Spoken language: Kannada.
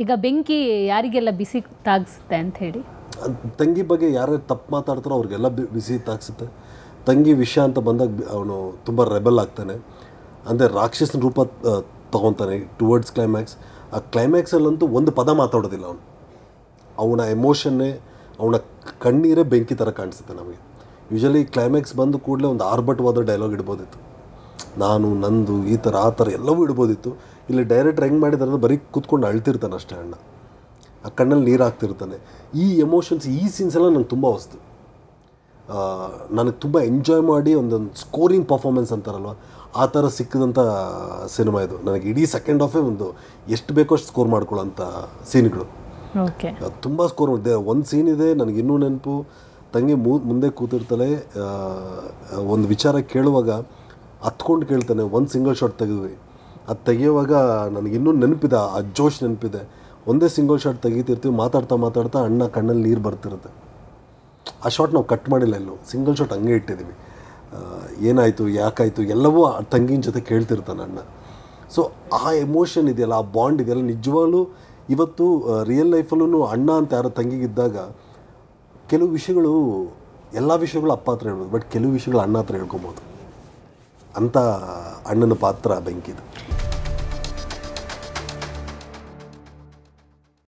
ಈಗ ಬೆಂಕಿ ಯಾರಿಗೆಲ್ಲ ಬಿಸಿ ತಾಗಿಸುತ್ತೆ ಅಂತ ಹೇಳಿ ಅದ್ ತಂಗಿ ಬಗ್ಗೆ ಯಾರು ತಪ್ಪು ಮಾತಾಡ್ತಾರೋ ಅವ್ರಿಗೆಲ್ಲ ಬಿ- ಬಿಸಿ ತಾಕ್ಸುತ್ತೆ ತಂಗಿ ವಿಷಯ ಅಂತ ಬಂದಾಗ ಅವನು ತುಂಬ ರೆಬಲ್ ಆಗ್ತಾನೆ ಅಂದರೆ ರಾಕ್ಷಸನ ರೂಪ ಆ, ತಗೊತಾನೆ ಟುವರ್ಡ್ಸ್ ಕ್ಲೈಮ್ಯಾಕ್ಸ್ ಆ ಕ್ಲೈಮ್ಯಾಕ್ಸಲ್ಲಂತೂ ಒಂದು ಪದ ಮಾತಾಡೋದಿಲ್ಲ ಅವನು ಅವನ ಎಮೋಷನ್ನೇ ಅವನ ಕಣ್ಣೀರೇ ಬೆಂಕಿ ಥರ ಕಾಣಿಸುತ್ತೆ ನಮಗೆ ಯೂಶಲಿ ಕ್ಲೈಮ್ಯಾಕ್ಸ್ ಬಂದ ಕೂಡಲೇ ಒಂದು ಆರ್ಭಟವಾದ ಡೈಲಾಗ್ ಇಡ್ಬೋದಿತ್ತು ನಾನು ನಂದು ಈ ಥರ ಆ ಥರ ಎಲ್ಲವೂ ಇಡ್ಬೋದಿತ್ತು ಇಲ್ಲಿ ಡೈರೆಕ್ಟ್ರ್ ಹೆಂಗೆ ಮಾಡಿದಾರೆ ಅಂದ್ರೆ ಬರೀ ಕೂತ್ಕೊಂಡು ಅಳ್ತಿರ್ತಾನೆ ಅಷ್ಟೇ ಅಣ್ಣ ಆ ಕಣ್ಣಲ್ಲಿ ನೀರು ಹಾಕ್ತಿರ್ತಾನೆ ಈ ಎಮೋಷನ್ಸ್ ಈ ಸೀನ್ಸ್ ಎಲ್ಲ ನಂಗೆ ತುಂಬ ವಸ್ತು ನನಗೆ ತುಂಬ ಎಂಜಾಯ್ ಮಾಡಿ ಒಂದೊಂದು ಸ್ಕೋರಿಂಗ್ ಪರ್ಫಾರ್ಮೆನ್ಸ್ ಅಂತಾರಲ್ವ ಆ ಥರ ಸಿಕ್ಕಿದಂಥ ಸಿನಿಮಾ ಇದು ನನಗೆ ಇಡೀ ಸೆಕೆಂಡ್ ಹಾಫೇ ಒಂದು ಎಷ್ಟು ಬೇಕೋ ಅಷ್ಟು ಸ್ಕೋರ್ ಮಾಡ್ಕೊಳ್ಳೋಂಥ ಸೀನ್ಗಳು ಓಕೆ ತುಂಬ ಸ್ಕೋರ್ ಮಾಡಿದೆ ಒಂದು ಸೀನ್ ಇದೆ ನನಗೆ ಇನ್ನೂ ನೆನಪು ತಂಗಿ ಮೂ ಮುಂದೆ ಕೂತಿರ್ತಾಳೆ ಆ, ಒಂದು ವಿಚಾರ ಕೇಳುವಾಗ ಹತ್ಕೊಂಡು ಕೇಳ್ತಾನೆ ಒಂದು ಸಿಂಗಲ್ ಶಾಟ್ ತೆಗೆದ್ವಿ ಅದು ತೆಗೆಯುವಾಗ ನನಗೆ ಇನ್ನೂ ನೆನಪಿದೆ ಆ ಜೋಶ್ ನೆನಪಿದೆ ಒಂದೇ ಸಿಂಗಲ್ ಶಾಟ್ ತೆಗಿತಿರ್ತೀವಿ ಮಾತಾಡ್ತಾ ಮಾತಾಡ್ತಾ ಅಣ್ಣ ಕಣ್ಣಲ್ಲಿ ನೀರು ಬರ್ತಿರುತ್ತೆ ಆ ಶಾಟ್ ನಾವು ಕಟ್ ಮಾಡಿಲ್ಲ ಎಲ್ಲೂ ಸಿಂಗಲ್ ಶಾಟ್ ಹಂಗೆ ಇಟ್ಟಿದ್ದೀವಿ ಆ, ಏನಾಯಿತು ಯಾಕಾಯಿತು ಎಲ್ಲವೂ ಆ ತಂಗಿನ ಜೊತೆ ಕೇಳ್ತಿರ್ತಾನೆ ಅಣ್ಣ ಸೊ ಆ ಎಮೋಷನ್ ಇದೆಯಲ್ಲ ಆ ಬಾಂಡ್ ಇದೆಯಲ್ಲ ನಿಜವಾಗ್ಲೂ ಇವತ್ತು ರಿಯಲ್ ಲೈಫಲ್ಲೂ ಅಣ್ಣ ಅಂತ ಯಾರೋ ತಂಗಿಗಿದ್ದಾಗ ಕೆಲವು ವಿಷಯಗಳು ಎಲ್ಲ ವಿಷಯಗಳು ಅಪ್ಪ ಹತ್ರ ಹೇಳ್ಬೋದು ಬಟ್ ಕೆಲವು ವಿಷಯಗಳು ಅಣ್ಣ ಹತ್ರ ಹೇಳ್ಕೊಬೋದು ಅಂಥ ಅಣ್ಣನ ಪಾತ್ರ ಬೆಂಕಿದು